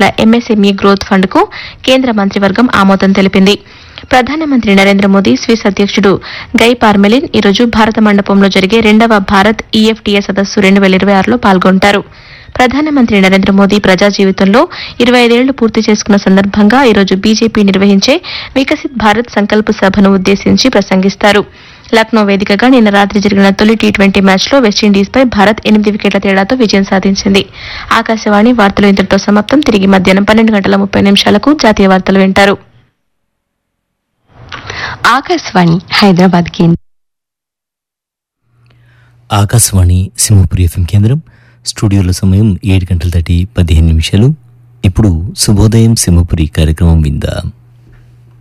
కోట్ల MSME growth fund కు కేంద్ర మంత్రివర్గం ఆమోదం తెలిపింది ప్రధానమంత్రి నరేంద్ర మోదీ స్విస్ అధ్యక్షుడు గై పార్మెలిన్ ఈరోజు భారత మండపంలో జరిగే రెండవ భారత్ ఈఎఫ్టీఏ సదస్సు రెండు వేల ఇరవై ఆరులో పాల్గొంటారు ప్రధానమంత్రి నరేంద్ర మోదీ ప్రజా జీవితంలో ఇరవై ఐదేళ్లు పూర్తి చేసుకున్న సందర్భంగా ఈరోజు బీజేపీ నిర్వహించే వికసిత్ భారత్ సంకల్ప సభను ఉద్దేశించి ప్రసంగిస్తారు లక్నో వేదికగా నిన్న రాత్రి జరిగిన తొలి టీ ట్వంటీ మ్యాచ్లో వెస్టిండీస్పై భారత్ ఎనిమిది వికెట్ల తేడాతో విజయం సాధించింది ఆకాశవాణి వార్తలు ఇంతటితో సమాప్తం తిరిగి మధ్యాహ్నం పన్నెండు గంటల ముప్పై నిమిషాలకు జాతీయ వార్తలు వింటారు ఆకాశవాణి హైదరాబాద్ కేంద్రం ఆకాశవాణి సింహపురి ఎఫ్ఎం కేంద్రం స్టూడియోలో సమయం ఏడు గంటల దాటి పదిహేను నిమిషాలు ఇప్పుడు శుభోదయం సింహపురి కార్యక్రమం విందాం